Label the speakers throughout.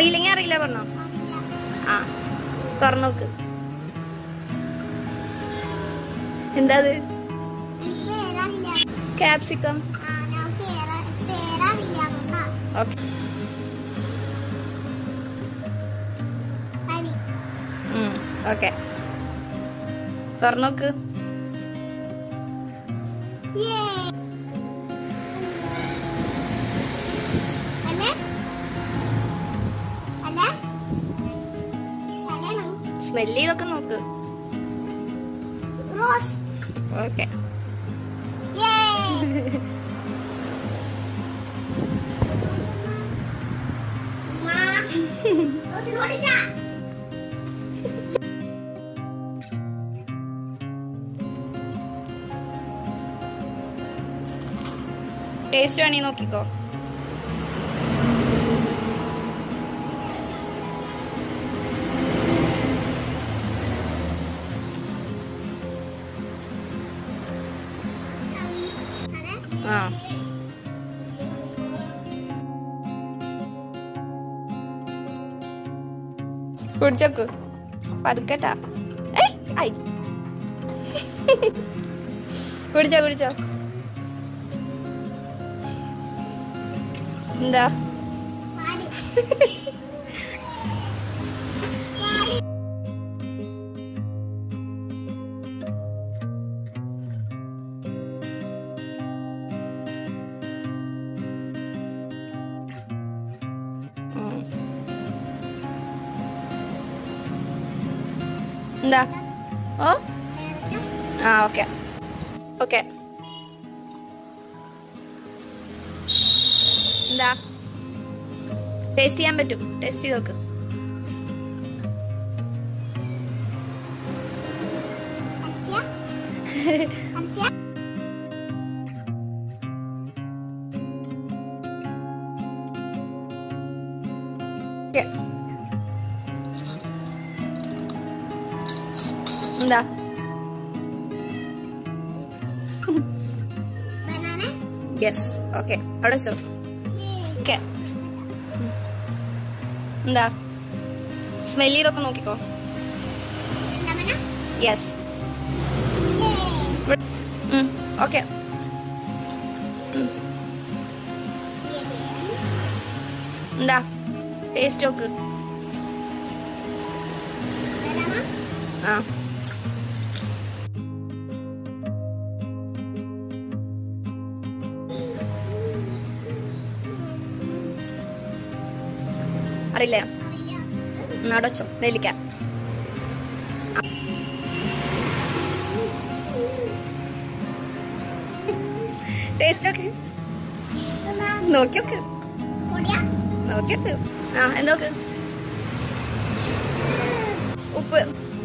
Speaker 1: അറിയില്ലെങ്കിൽ അറിയില്ല പറഞ്ഞോ ആ തുറന്നു നോക്ക് എന്താ അത് ക്യാപ്സിക്കം ഓക്കെ ഓക്കെ തുറന്നു നോക്ക് സ്മെല് ചെയ്തൊക്കെ നോക്ക്
Speaker 2: റോസ്
Speaker 1: ഓക്കെ ടേസ്റ്റ് വേണമെങ്കിൽ നോക്കിക്കോ ആ കുടിച്ചോക്ക് പതുക്കട്ടാ ഏയ്, ഐ. കുടിച്ചോ കുടിച്ചോ എന്താ ഉം. എന്താ ഓ ആ ഓക്കെ ഓക്കെ എന്താ ടേസ്റ്റ് ചെയ്യാൻ പറ്റും ടേസ്റ്റ് ചെയ്ത് നോക്ക് ഓക്കെ എന്താ യെസ് ഓക്കെ അവിടെ വെച്ചോ ഓക്കെ എന്താ സ്മെല് ചെയ്തൊക്കെ നോക്കിക്കോ യെസ് ഓക്കെ എന്താ ടേസ്റ്റ് നോക്ക് ആ അറിയില്ലേ നടച്ചോ നെല്ലിക്ക ടേസ്റ്റ് ഒക്കെ നോക്കിയോക്ക് നോക്കിയോക്ക് ആ എന്തോക്ക് ഉപ്പ്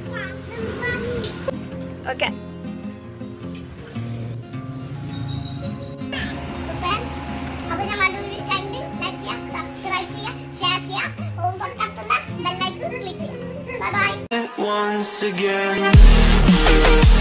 Speaker 1: ഓക്കെ
Speaker 2: അപ്പൊ ഞങ്ങളുടെ വീഡിയോ ഇഷ്ടമെങ്കിൽ ലൈക്ക് ചെയ്യുക സബ്സ്ക്രൈബ് ചെയ്യുക ഷെയർ ചെയ്യുക തൊട്ടടുത്തുള്ള ബെല്ലൈക്കൺ ക്ലിക്ക് ചെയ്യുക ബൈ ബൈ
Speaker 3: once again.